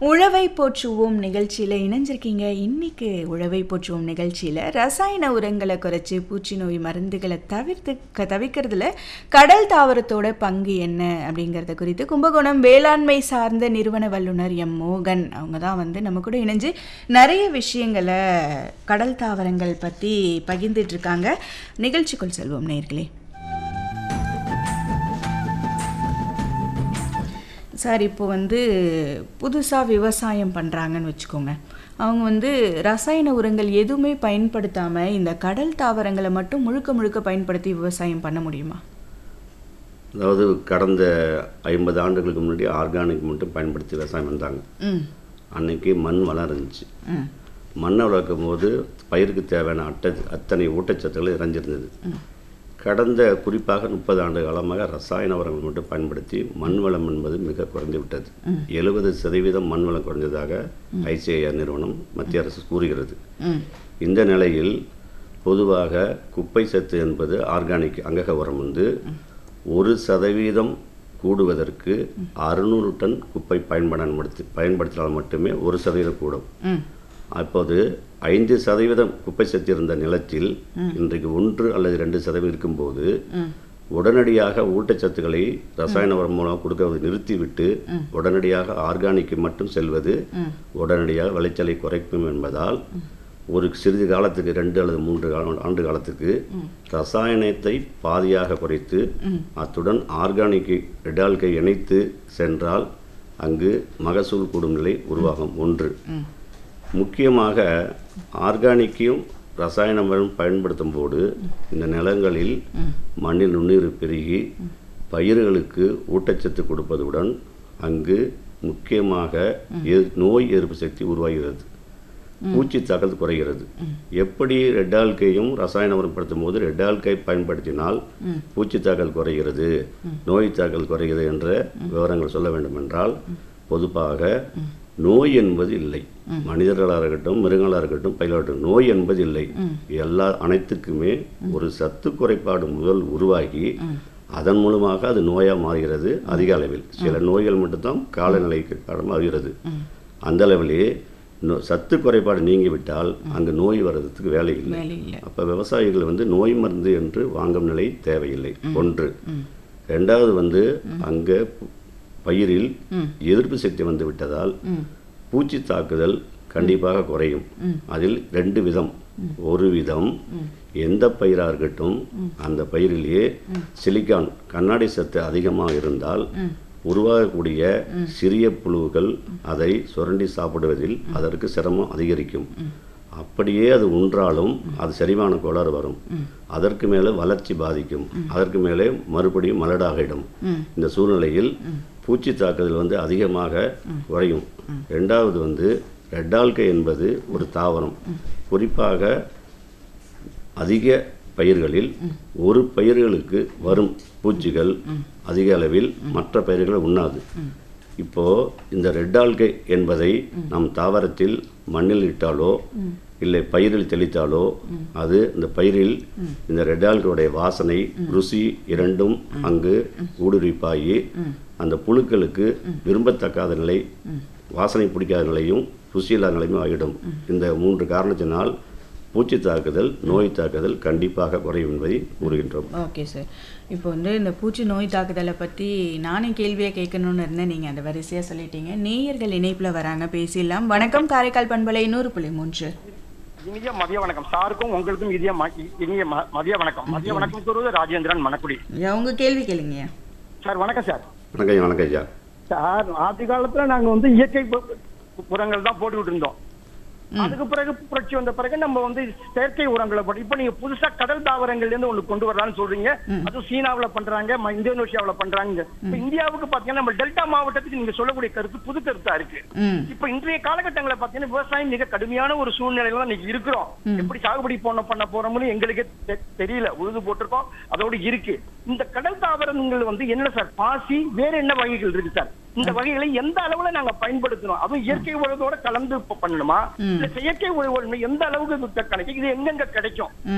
உழவை போற்றுவோம் நிகழ்ச்சியில் இணைஞ்சிருக்கீங்க இன்னைக்கு உழவை போற்றுவோம் நிகழ்ச்சியில் ரசாயன உரங்களை குறைச்சி பூச்சி நோய் மருந்துகளை தவிர்த்து க தவிர்க்கிறதுல கடல் தாவரத்தோட பங்கு என்ன அப்படிங்கிறத குறித்து கும்பகோணம் வேளாண்மை சார்ந்த நிறுவன வல்லுநர் எம் மோகன் அவங்க தான் வந்து நம்ம கூட இணைஞ்சு நிறைய விஷயங்களை கடல் தாவரங்கள் பற்றி பகிர்ந்துட்டு இருக்காங்க நிகழ்ச்சிக்குள் செல்வோம் நேர்களே சார் இப்போ வந்து புதுசாக விவசாயம் பண்ணுறாங்கன்னு வச்சுக்கோங்க அவங்க வந்து ரசாயன உரங்கள் எதுவுமே பயன்படுத்தாமல் இந்த கடல் தாவரங்களை மட்டும் முழுக்க முழுக்க பயன்படுத்தி விவசாயம் பண்ண முடியுமா அதாவது கடந்த ஐம்பது ஆண்டுகளுக்கு முன்னாடி ஆர்கானிக் மட்டும் பயன்படுத்தி விவசாயம் வந்தாங்க ம் அன்னைக்கு மண் வளம் இருந்துச்சு ம் மண்ணை வளர்க்கும் போது பயிருக்கு தேவையான அட்டை அத்தனை ஊட்டச்சத்துக்கள் இறைஞ்சிருந்தது கடந்த குறிப்பாக முப்பது ஆண்டு காலமாக ரசாயன உரங்கள் மட்டும் பயன்படுத்தி மண் வளம் என்பது மிக குறைந்து விட்டது எழுபது சதவீதம் மண் வளம் குறைந்ததாக ஐசிஐஆர் நிறுவனம் மத்திய அரசு கூறுகிறது ம் இந்த நிலையில் பொதுவாக குப்பை சத்து என்பது ஆர்கானிக் அங்கக உரம் வந்து ஒரு சதவீதம் கூடுவதற்கு அறுநூறு டன் குப்பை பயன்படுத்தி பயன்படுத்தினால் மட்டுமே ஒரு சதவீதம் கூடும் ம் அப்போது ஐந்து சதவீதம் குப்பை சத்து இருந்த நிலத்தில் இன்றைக்கு ஒன்று அல்லது ரெண்டு சதவீதம் இருக்கும்போது ம் உடனடியாக ஊட்டச்சத்துக்களை ரசாயன உரம் மூலம் கொடுக்கறது நிறுத்திவிட்டு உடனடியாக ஆர்கானிக்கு மட்டும் செல்வது உடனடியாக விளைச்சலை குறைக்கும் என்பதால் ஒரு சிறிது காலத்துக்கு ரெண்டு அல்லது மூன்று கால ஆண்டு காலத்துக்கு ரசாயனத்தை பாதியாக குறைத்து அத்துடன் ஆர்கானிக்கை ரெடால்கை இணைத்து சென்றால் அங்கு மகசூல் கூடும் நிலை உருவாகும் ஒன்று முக்கியமாக ஆர்கானிக்கையும் ரசாயன உரம் பயன்படுத்தும் போது இந்த நிலங்களில் மண்ணில் நுண்ணீர் பெருகி பயிர்களுக்கு ஊட்டச்சத்து கொடுப்பதுடன் அங்கு முக்கியமாக எ- நோய் எதிர்ப்பு சக்தி உருவாகிறது பூச்சி தாக்கல் குறைகிறது எப்படி ரெட்டால்கையும் ரசாயன உரம் படுத்தும் போது ரெட்டால்கை பயன்படுத்தினால் பூச்சி தாக்கல் குறைகிறது நோய் தாக்கல் குறைகிறது என்ற விவரங்கள் சொல்ல வேண்டும் என்றால் பொதுவாக நோய் என்பது இல்லை மனிதர்களாக இருக்கட்டும் மிருகங்களாக இருக்கட்டும் பயிலாகட்டும் நோய் என்பது இல்லை எல்லா அனைத்துக்குமே ஒரு சத்து குறைபாடு முதல் உருவாகி அதன் மூலமாக அது நோயாக மாறுகிறது அதிக அளவில் சில நோய்கள் மட்டும்தான் காலநிலைக்கு காரணமாகிறது அந்த அளவிலே நோ- சத்து குறைபாடு நீங்கிவிட்டால் அங்கு நோய் வர்றதுக்கு வேலை இல்லை வேலை இல்லை அப்போ விவசாயிகள் வந்து நோய் மருந்து என்று வாங்கும் நிலை தேவையில்லை ஒன்று ரெண்டாவது வந்து அங்கே பயிரில் எதிர்ப்பு சக்தி வந்து விட்டதால் பூச்சி தாக்குதல் கண்டிப்பாக குறையும் அதில் ரெண்டு விதம் ஒரு விதம் எந்த பயிராக இருக்கட்டும் அந்த பயிரிலேயே சிலிக்கான் கண்ணாடி சத்து அதிகமாக இருந்தால் உருவாகக்கூடிய சிறிய புழுக்கள் அதை சுரண்டி சாப்பிடுவதில் அதற்கு சிரமம் அதிகரிக்கும் அப்படியே அது உன்றாலும் அது செரிமான கோளாறு வரும் அதற்கு மேலே வளர்ச்சி பாதிக்கும் அதற்கு மேலே மறுபடியும் மலடாகிடும் இந்த சூழ்நிலையில் பூச்சி தாக்குதல் வந்து அதிகமாக குறையும் ரெண்டாவது வந்து ரெட்டால்கை என்பது ஒரு தாவரம் குறிப்பாக அதிக பயிர்களில் ஒரு பயிர்களுக்கு வரும் பூச்சிகள் அதிக அளவில் மற்ற பயிர்களை உண்ணாது இப்போ இந்த ரெட்டால்கை என்பதை நம் தாவரத்தில் மண்ணில் இட்டாலோ இல்லை பயிரில் தெளித்தாலோ அது இந்த பயிரில் இந்த ரெட்டால்களுடைய வாசனை ருசி இரண்டும் அங்கு ஊடுருவிப்பாகி அந்த புழுக்களுக்கு விரும்பத்தக்காத நிலை வாசனை பிடிக்காத நிலையும் ருசி இல்லாத நிலையும் ஆகிடும் இந்த மூன்று காரணத்தினால் பூச்சி தாக்குதல் நோய் தாக்குதல் கண்டிப்பாக குறையும் என்பதை கூறுகின்றோம் ஓகே சார் இப்போ வந்து இந்த பூச்சி நோய் தாக்குதலை பற்றி நானே கேள்வியாக கேட்கணும்னு இருந்தேன் நீங்கள் அந்த வரிசையாக சொல்லிட்டீங்க நேயர்கள் இணைப்பில் வராங்க பேசிடலாம் வணக்கம் காரைக்கால் பண்பலை நூறு புள்ளி மூன்று இனிய மதிய வணக்கம் சாருக்கும் உங்களுக்கும் இனிய ம- இனிய ம- மதிய வணக்கம் மதிய வணக்கம் கூறுவது ராஜேந்திரன் மணக்குடி ஐயா, உங்க கேள்வி கேளுங்க சார் வணக்கம் சார் வணக்கம் ஐயா, வணக்கம் ஐயா சார் ஆதி காலத்துல நாங்க வந்து இயற்கை பு- பு- உரங்கள் தான் போட்டுக்கிட்டு இருந்தோம் அதுக்கு பிறகு புரட்சி வந்த பிறகு நம்ம வந்து செயற்கை உரங்களை போட்டு இப்ப நீங்க புதுசா கடல் தாவரங்கள்ல இருந்து ஒண்ணு கொண்டு வரலாம்னு சொல்றீங்க அது சீனாவுல பண்றாங்க ம- இந்தோனேஷியாவுல பண்றாங்க இப்ப இந்தியாவுக்கு பாத்தீங்கன்னா நம்ம டெல்டா மாவட்டத்துக்கு நீங்க சொல்லக்கூடிய கருத்து புது கருத்தா இருக்கு ம் இப்ப இன்றைய காலகட்டங்களை பாத்தீங்கன்னா விவசாயம் மிக கடுமையான ஒரு சூழ்நிலையில தான் இன்னைக்கு இருக்கிறோம் எப்படி சாகுபடி போன பண்ண போறோம்னு எங்களுக்கே தெ- தெரியல உழுது போட்டிருக்கோம் அதோட இருக்கு இந்த கடல் தாவரங்கள் வந்து என்ன சார் பாசி வேற என்ன வகைகள் இருக்கு சார் இந்த வகைகளை எந்த அளவுல நாங்க பயன்படுத்தணும் அதுவும் இயற்கை உரத்தோட கலந்து இப்ப பண்ணணுமா இல்ல செயற்கை உரம் எந்த அளவுக்கு கிடைக்கும் இது எங்கெங்க கிடைக்கும்